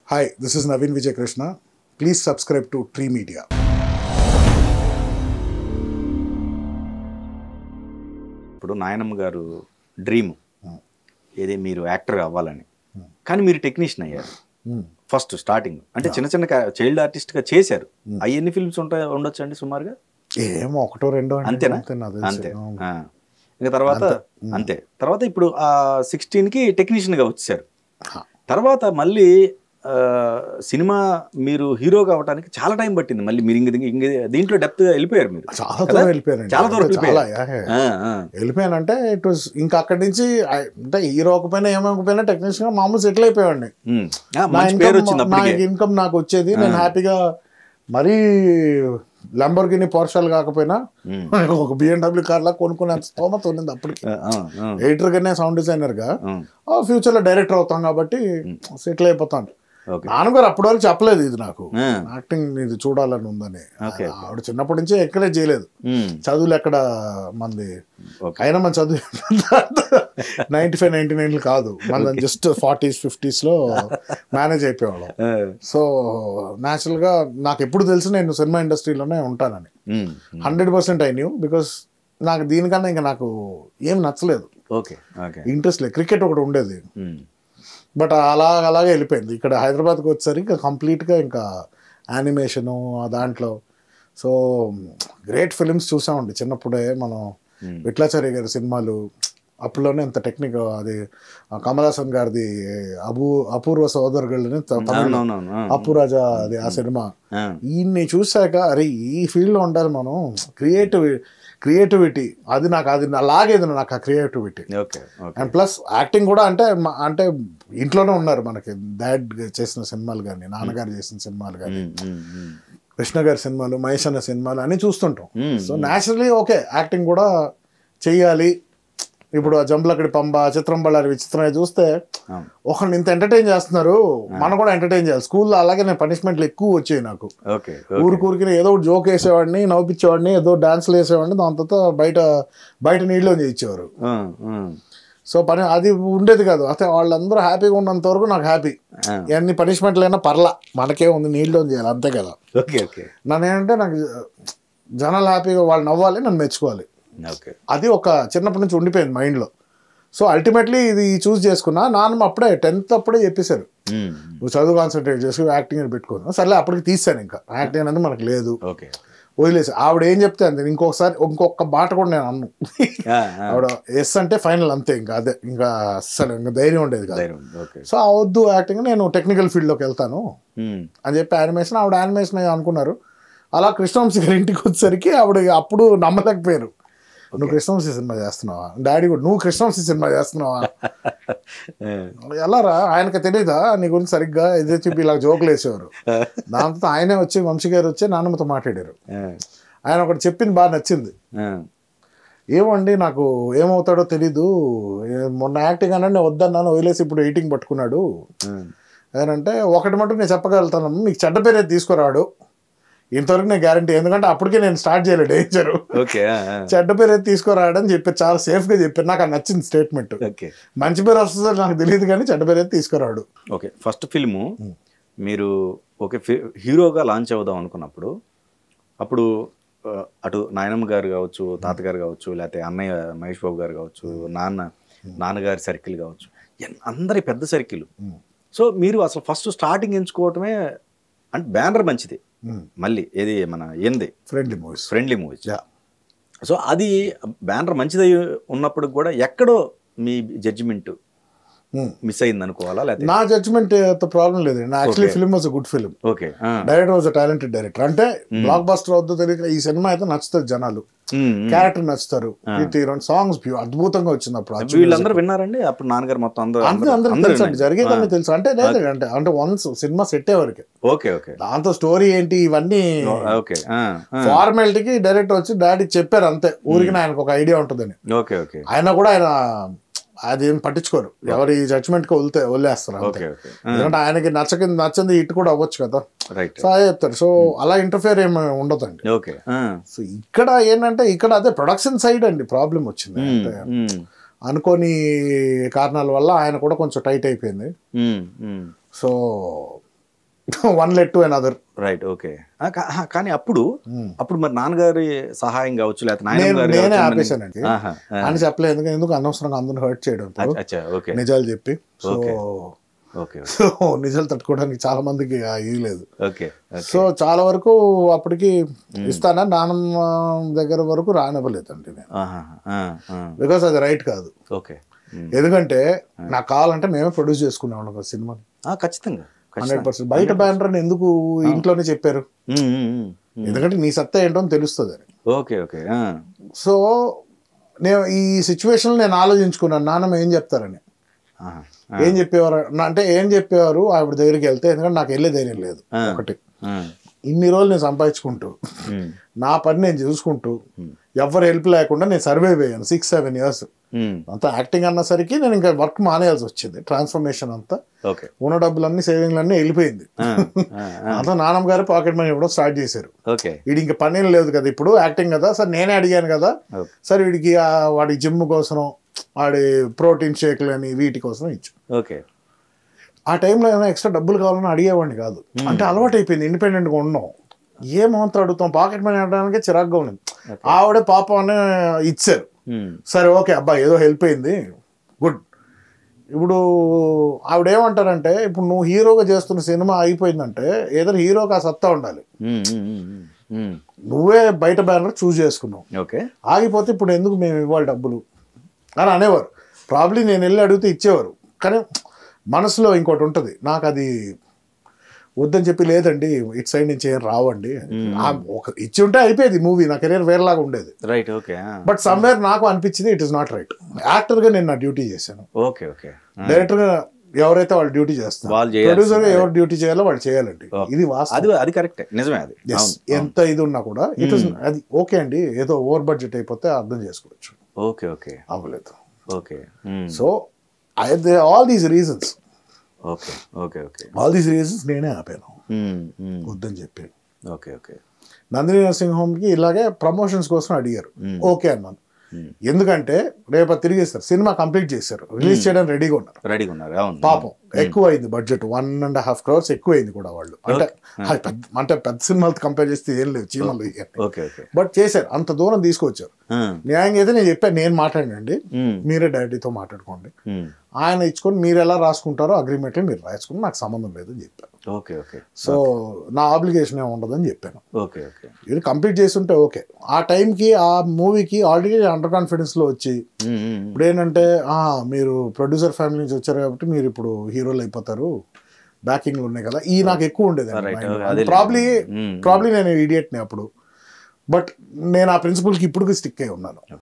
Hi, this is Naveen Vijay Krishna. Please subscribe to Tree Media. ఇప్పుడు నాయనమ్మ గారు dream ఏది మీరు యాక్టర్ అవ్వాలని కానీ మీరు టెక్నీషియన్ అయ్యారు ఫస్ట్ స్టార్టింగ్ అంటే చిన్న చిన్న చైల్డ్ ఆర్టిస్ట్ గా చేశారు అవి ఎన్ని ఫిల్మ్స్ ఉంటాయి ఉండొచ్చు అండి సుమారుగా ఏమో ఒకటో రెండో అంటే అంతేనా అంతే నాకు తెలిసి. అంతే అవును. ఆ. ఇంకా తర్వాత అంతే తర్వాత ఇప్పుడు ఆ సిక్స్టీన్ కి టెక్నీషియన్ గా వచ్చారు హా. తర్వాత మళ్ళీ ఆ, సినిమా మీరు హీరో కావడానికి చాలా టైం పట్టింది మళ్ళీ మీరు ఇంక ఇంక దీంట్లో డెప్త్ వెళ్ళిపోయారు మీరు చాలా కదా? దూరం వెళ్ళిపోయానండి చాలా దూరం అంటే వెళ్ళిపోయారు. చాలా, yeah, yeah. ఆ, ఆ. వెళ్ళిపోయానంటే ఇట్ వాస్ ఇంకా అక్కడి నుంచి I- అంటే హీరో ఒకపోయినా ఏమకపోయినా టెక్నీషియన్ మామూలు సెటిల్ అయిపోయాడిని ఉమ్. ఆ, నా మంచి పేరు వచ్చింది ఇన్కమ్ నా అప్పటికే ఇన్కమ్ నాకు వచ్చేది నేను హ్యాపీగా మరీ లంబర్గిని పోర్షాలు కాకపోయినా ఉమ్. ఒక బిఎండబ్ల్యూ కార్ లా కొనుక్కునే స్తోమత ఉన్నది అప్పటికి ఆ, ఆ, ఆ. ఎడిటర్ గానే సౌండ్ డిజైనర్ గా ఆ. ఫ్యూచర్ లో డైరెక్టర్ అవుతాం కాబట్టి సెటిల్ అయిపోతాను ఓకే నాన్నగారు అప్పటి వరకు చెప్పలేదు ఇది నాకు ఆ. యాక్టింగ్ ఇది చూడాలని ఉందని Okay, ఆవిడ చిన్నప్పటి నుంచి ఎంకరేజ్ చేయలేదు ఉమ్. చదువులు ఎక్కడ మంది ఓకే అయినా మన చదువు నైన్టీ ఫైవ్ నైన్టీ నైన్ కాదు మన జస్ట్ ఫార్టీస్ ఫిఫ్టీస్ లో మేనేజ్ అయిపోయేవాళ్ళం ఆ, సో న్యాచురల్ గా నాకు ఎప్పుడు తెలుసు నేను సినిమా ఇండస్ట్రీలోనే ఉంటానని um. Hundred percent I knew because నాకు దీనికన్నా ఇంకా నాకు ఏం నచ్చలేదు ఓకే ఓకే ఇంట్రెస్ట్ లేదు క్రికెట్ ఒకటి ఉండేది ఉమ్. బట్ అలా అలాగే వెళ్ళిపోయింది ఇక్కడ హైదరాబాద్కి వచ్చేసరికి ఇంకా కంప్లీట్గా ఇంకా యానిమేషను ఆ దాంట్లో సో గ్రేట్ ఫిలిమ్స్ చూసామండి చిన్నప్పుడే మనం Hmm. విట్లాచార్య గారి సినిమాలు అప్పుడులోనే ఎంత టెక్నిక్ అది ఆ కమల్ హాసన్ గారిది అబూ అపూర్వ సోదరులని తమిళ అవునవునవును ఆ. అప్పురాజా అది ఆ సినిమా ఆ. ఈయన్ని చూశాక అరే ఈ ఫీల్డ్లో ఉండాలి మనం క్రియేటివ్ క్రియేటివిటీ అది నాకు అది నా- లాగేది నాకు ఆ creativity okay okay and plus acting కూడా అంటే మ- అంటే ఇంట్లోనే ఉన్నారు మనకి డాడ్ చేసిన సినిమాలు కానీ నాన్నగారు చేసిన సినిమాలు కానీ ఉమ్, ఉమ్, ఉమ్. కృష్ణ గారి సినిమాలు మహేష్ అన్న సినిమాలు అన్ని చూస్తుంటాం um, so naturally okay acting కూడా చెయ్యాలి ఇప్పుడు ఆ జంబలక్కడి పంబ చిత్రం బళ్ళారి విచిత్రం చూస్తే అవును. ఒకరిని ఇంత ఎంటర్టైన్ చేస్తున్నారు మనం కూడా ఎంటర్టైన్ చేయాలి స్కూల్లో అలాగే నేను పనిష్మెంట్లు ఎక్కువ వచ్చాయి నాకు ఓకే ఓకే ఊరికూరికి ఏదో ఒకటి జోక్ వేసేవాడిని నవ్వించేవాడిని ఏదో డాన్స్లు వేసేవాడిని దాని తర్వాత బయట బయట నీళ్ళు చేయించేవారు ఆ, ఆ. సో పని అది ఉండేది కాదు అయితే వాళ్ళందరూ హ్యాపీగా ఉన్నంత వరకు నాకు హ్యాపీ ఆ. ఎన్ని పనిష్మెంట్లు అయినా పర్లా మనకే ఉంది నీళ్ళు చేయాలి అంతే కదా ఓకే ఓకే నన్ను ఏంటంటే నాకు జనాలు హ్యాపీగా వాళ్ళు నవ్వాలి నన్ను మెచ్చుకోవాలి ఓకే అది ఒక చిన్నప్పటి నుంచి ఉండిపోయింది మైండ్లో సో అల్టిమేట్లీ ఇది చూస్ చేసుకున్నా నాన్నమ్మ అప్పుడే టెన్త్ అప్పుడే చెప్పేశారు ఉమ్, నువ్వు చదువు కాన్సన్ట్రేట్ చేసి యాక్టింగ్ అని పెట్టుకోను సర్లే అప్పటికి తీసాను ఇంకా యాక్టింగ్ అనేది మనకు లేదు ఓకే వదిలేసి ఆవిడ ఏం చెప్తే అంతే ఇంకొకసారి ఇంకొక మాట కూడా నేను అన్ను ఆ, ఆ. ఆవిడ ఎస్ అంటే ఫైనల్ అంతే ఇంకా అదే ఇంకా అస్సలు ఇంకా ధైర్యం ఉండేది కాదు ధైర్యం ఉంది. ఓకే సో ఆ వద్దు యాక్టింగ్ నేను టెక్నికల్ ఫీల్డ్లోకి వెళ్తాను ఉమ్, అని చెప్పి యానిమేషన్ ఆవిడ యానిమేషన్ అనుకున్నారు అలా కృష్ణవంశీ గారి ఇంటికి వచ్చేసరికి ఆవిడ అప్పుడు నమ్మలేకపోయారు నువ్వు కృష్ణవంశీ సినిమా చేస్తున్నావా డాడీ కూడా నువ్వు కృష్ణవంశీ సినిమా చేస్తున్నావా ఆ, ఎలా రా ఆయనకి తెలియదా నీ గురించి సరిగ్గా ఇదే చెప్పి ఇలా జోకులు వేసేవారు దాంతో ఆయనే వచ్చి వంశీ గారు వచ్చి నాన్నమ్మతో మాట్లాడారు ఆ, ఆయన ఒకటి చెప్పింది బాగా నచ్చింది ఆ. ఏమండి నాకు ఏమవుతాడో తెలీదు ఏ- మొన్న యాక్టింగ్ అనండి వద్దన్నాను వదిలేసి ఇప్పుడు ఎయిటింగ్ పట్టుకున్నాడు ఉమ్, ఏనంటే ఒకటి మటుకు నేను చెప్పగలుగుతాను మీకు చెడ్డ పేరే తీసుకురాడు ఇంతవరకు నేను గ్యారంటీ ఎందుకంటే అప్పటికే నేను స్టార్ట్ చేయలేదు డేంజర్ ఓకే ఆ, ఆ. చెడ్డ పేరే తీసుకురాడని చెప్పి చాలా సేఫ్గా చెప్పారు నాకు అది నచ్చింది స్టేట్మెంట్ ఓకే మంచి పేరు వస్తుందో నాకు తెలియదు కానీ చెడ్డ పేరే తీసుకురాడు ఓకే ఫస్ట్ ఫిల్ము మీరు ఓకే ఫి- హీరోగా లాంచ్ అవుదాం అనుకున్నప్పుడు అప్పుడు ఆ, అటు నాయనమ్మ గారు కావచ్చు తాతగారు కావచ్చు లేకపోతే అన్నయ్య మహేష్ బాబు గారు కావచ్చు నాన్న నాన్నగారి సర్కిల్ కావచ్చు ఎన్- అందరి పెద్ద సర్కిల్ సో మీరు అసలు ఫస్ట్ స్టార్టింగ్ ఎంచుకోవటమే అంటే బ్యానర్ మంచిది మళ్ళీ ఏది మన ఏంది friendly movies friendly movies yeah so అది బ్యానర్ మంచిదై ఉన్నప్పుడు కూడా ఎక్కడో మీ జడ్జిమెంట్ మిస్ అయింది అనుకోవాలా లేకపోతే నా జడ్జ్మెంట్ ప్రాబ్లం లేదు నా actually film was a good film okay director was a talented director అంటే బ్లాక్ బస్టర్ వద్దు తెలియక ఈ సినిమా అయితే నచ్చుతుంది జనాలు క్యారెక్టర్ నచ్చుతారు కీర్తి రెండు సాంగ్స్ అద్భుతంగా వచ్చింది అప్పుడు అచ్చు వీళ్ళందరూ విన్నారండి అప్పుడు నాన్నగారు మొత్తం అందరూ అందరూ అందరూ తెలుసు అండి జరిగేదని తెలుసు అంటే లేదు అంటే అంటే వన్స్ సినిమా సెట్ అయ్యేవరకు ఓకే ఓకే దాంతో స్టోరీ ఏంటి ఇవన్నీ ఓకే ఫార్మాలిటీకి డైరెక్టర్ వచ్చి డాడీ చెప్పారు అంతే ఊరికి ఆయనకు ఒక ఐడియా ఉంటుందని ఓకే ఓకే ఆయన కూడా ఆయన అదేం పట్టించుకోరు ఎవరి జడ్జ్మెంట్ కి వదిలే వదిలేస్తారు అంతే ఓకే ఓకే ఎందుకంటే ఆయనకి నచ్చకింది నచ్చింది ఇటు కూడా అవ్వచ్చు కదా రైట్ సో అదే చెప్తారు సో అలా ఇంటర్ఫియర్ ఏమి ఉండదండి ఓకే సో ఇక్కడ ఏంటంటే ఇక్కడ అదే ప్రొడక్షన్ సైడ్ అండి ప్రాబ్లం వచ్చింది అంటే అనుకోని కారణాల వల్ల ఆయన కూడా కొంచెం టైట్ అయిపోయింది so one led to another right okay కానీ అప్పుడు అప్పుడు మరి నాన్నగారి సహాయం కావచ్చు లేకపోతే నాయనమ్మ నేను గారి నేనే కావచ్చు, ఆపేశానండి ఆహా, ఆ, అని చెప్పలేదు ఎందుకంటే ఎందుకు అనవసరంగా అందరిని హర్ట్ చేయడం ఇప్పుడు. అచ్చా, అచ్చా ఓకే నిజాలు చెప్పి సో Okay. ఓకే సో నిజాలు తట్టుకోవడానికి చాలా మందికి ఆ ఇది లేదు ఓకే ఓకే సో చాలా వరకు అప్పటికి ఇస్తానా నానమ్మ దగ్గర వరకు రానివ్వలేదండి నేను ఆహా, ఆ, ఆ, బికాస్ అది రైట్ కాదు ఓకే ఉమ్. ఎందుకంటే నాకు కావాలంటే మేమే ప్రొడ్యూస్ చేసుకునేవాళ్ళం ఒక సినిమాని ఆ, ఖచ్చితంగా హండ్రెడ్ ఖచ్చితంగా పర్సెంట్ బయట బ్యానర్ అని ఎందుకు ఇంట్లోనే చెప్పారు ఉమ్, ఉమ్, ఉమ్, ఉమ్. ఎందుకంటే నీ సత్తా ఏంటో అని తెలుస్తుంది అని ఓకే ఓకే ఆ, సో నేను ఈ సిచ్యువేషన్ నేను ఆలోచించుకున్నాను నాన్నమ్మ ఏం చెప్తారని ఆహా, ఏం చెప్పేవారు నా- అంటే ఏం చెప్పేవారు ఆవిడ దగ్గరికి వెళ్తే ఎందుకంటే నాకు వెళ్ళే ధైర్యం లేదు ఆ. ఒకటి ఆ, ఇన్ని రోజులు నేను సంపాదించుకుంటూ ఉమ్, నా పని నేను చూసుకుంటూ ఎవరు హెల్ప్ లేకుండా నేను సర్వైవ్ అయ్యాను సిక్స్ సెవెన్ ఇయర్స్ ఉమ్, అంతా యాక్టింగ్ అన్నసరికి నేను ఇంకా వర్క్ మానేయాల్సి వచ్చింది ట్రాన్స్ఫర్మేషన్ అంతా ఓకే ఉన్న డబ్బులన్నీ సేవింగ్లన్నీ వెళ్ళిపోయింది ఆ, ఆ, ఆ, అంతా నాన్నమ్మ గారు పాకెట్ మనీ ఇవ్వడం స్టార్ట్ చేశారు ఓకే వీడి ఇంకా పని ఏం లేదు కదా ఇప్పుడు యాక్టింగ్ కదా సార్ నేనే అడిగాను కదా ఓకే సార్ వీడికి ఆ వాడి జిమ్ కోసం వాడి ప్రోటీన్ షేక్లు అని వీటి కోసం ఇచ్చు ఓకే ఆ టైంలో ఏమైనా ఎక్స్ట్రా డబ్బులు కావాలని అడిగేవాడిని కాదు అంటే అలవాటు అయిపోయింది ఇండిపెండెంట్గా ఉన్నాం ఏమంతా అడుగుతాం పాకెట్ మనీ అడగడానికే చిరాగ్గా ఉంది ఆవిడే పాపం అని ఇచ్చారు ఉమ్, సరే ఓకే అబ్బా ఏదో హెల్ప్ అయింది గుడ్ ఇప్పుడు ఆవిడ ఏమంటారంటే ఇప్పుడు నువ్వు హీరోగా చేస్తున్న సినిమా అయిపోయిందంటే ఏదో హీరోకి ఆ సత్తా ఉండాలి ఉమ్, ఉమ్, ఉమ్, ఉమ్, ఉమ్. నువ్వే బయట బ్యానర్ చూస్ చేసుకున్నావు ఓకే ఆగిపోతే ఇప్పుడు ఎందుకు మేము ఇవ్వాలి డబ్బులు అని అనేవారు ప్రాబ్లీ నేను వెళ్ళి అడిగితే ఇచ్చేవారు కానీ మనసులో ఇంకోటి ఉంటుంది నాకు అది వద్దని చెప్పి లేదండి ఇటు సైడ్ నుంచి ఏం రావండి ఆ ఒక ఇచ్చి ఉంటే అయిపోయేది మూవీ నా కెరీర్ వేరేలాగా ఉండేది రైట్ ఓకే ఆ, బట్ సమ్వేర్ నాకు అనిపించింది ఇట్ ఇస్ నాట్ రైట్ యాక్టర్గా నేను నా డ్యూటీ చేశాను ఓకే ఓకే ఆ, డైరెక్టర్గా ఎవరైతే వాళ్ళు డ్యూటీ చేస్తారు వాళ్ళు చేయాల్సింది. ప్రొడ్యూసర్గా ఎవరు డ్యూటీ చేయాలో వాళ్ళు చేయాలండి ఇది వాస్తవం అది అది కరెక్టే నిజమే అది Yes. అవును ఎంత ఇది ఉన్నా కూడా ఇట్ ఇస్ అది ఓకే అండి ఏదో ఓవర్ బడ్జెట్ అయిపోతే అర్థం చేసుకోవచ్చు ఓకే ఓకే అవ్వలేదు okay um, so I all these reasons okay okay okay all these reasons నేనే ఆపాను ఉమ్, ఉమ్, వద్దని చెప్పాను ఓకే ఓకే నందిని నర్సింగ్ హోమ్కి ఇలాగే ప్రమోషన్స్ కోసం అడిగారు ఓకే అన్నాను ఎందుకంటే రేపు అది తిరిగేస్తారు సినిమా కంప్లీట్ చేశారు రిలీజ్ చేయడానికి రెడీగా ఉన్నారు రెడీగా ఉన్నారు అవును పాపం ఎక్కువ అయింది budget one and half crores ఎక్కువ అయింది కూడా వాళ్ళు అంటే అది పెద్ద అంటే పెద్ద సినిమాలతో కంపేర్ చేస్తే ఏం లేవు చీమలు ఇవన్నీ. ఓకే ఓకే బట్ చేశారు అంత దూరం తీసుకొచ్చారు ఆ, న్యాయంగా అయితే నేను చెప్పాను నేను మాట్లాడండి ఉమ్, మీరే డైరెక్టర్తో మాట్లాడుకోండి ఉమ్, ఆయన ఇచ్చుకొని మీరు ఎలా రాసుకుంటారో అగ్రిమెంట్లో మీరు రాసుకుని నాకు సంబంధం లేదని చెప్పాను ఓకే ఓకే సో నా ఆబ్లిగేషన్ ఏమి ఉండదని చెప్పాను ఓకే ఓకే ఇది కంప్లీట్ చేస్తుంటే ఓకే ఆ టైంకి ఆ మూవీకి ఆల్రెడీ అండర్ కాన్ఫిడెన్స్లో వచ్చి ఉమ్, ఉమ్, ఇప్పుడు ఏంటంటే ఆ, మీరు ప్రొడ్యూసర్ ఫ్యామిలీ నుంచి వచ్చారు కాబట్టి మీరు ఇప్పుడు హీరోలు అయిపోతారు బ్యాకింగ్లు ఉన్నాయి కదా ఈ నాకు ఎక్కువ ఉండేది Right, okay, అదేలే. Probably Mm. ప్రాబ్లీ నేను ఇడియట్ని అప్పుడు బట్ నేను ఆ ప్రిన్సిపల్కి ఇప్పుడు స్టిక్ అయి ఉన్నాను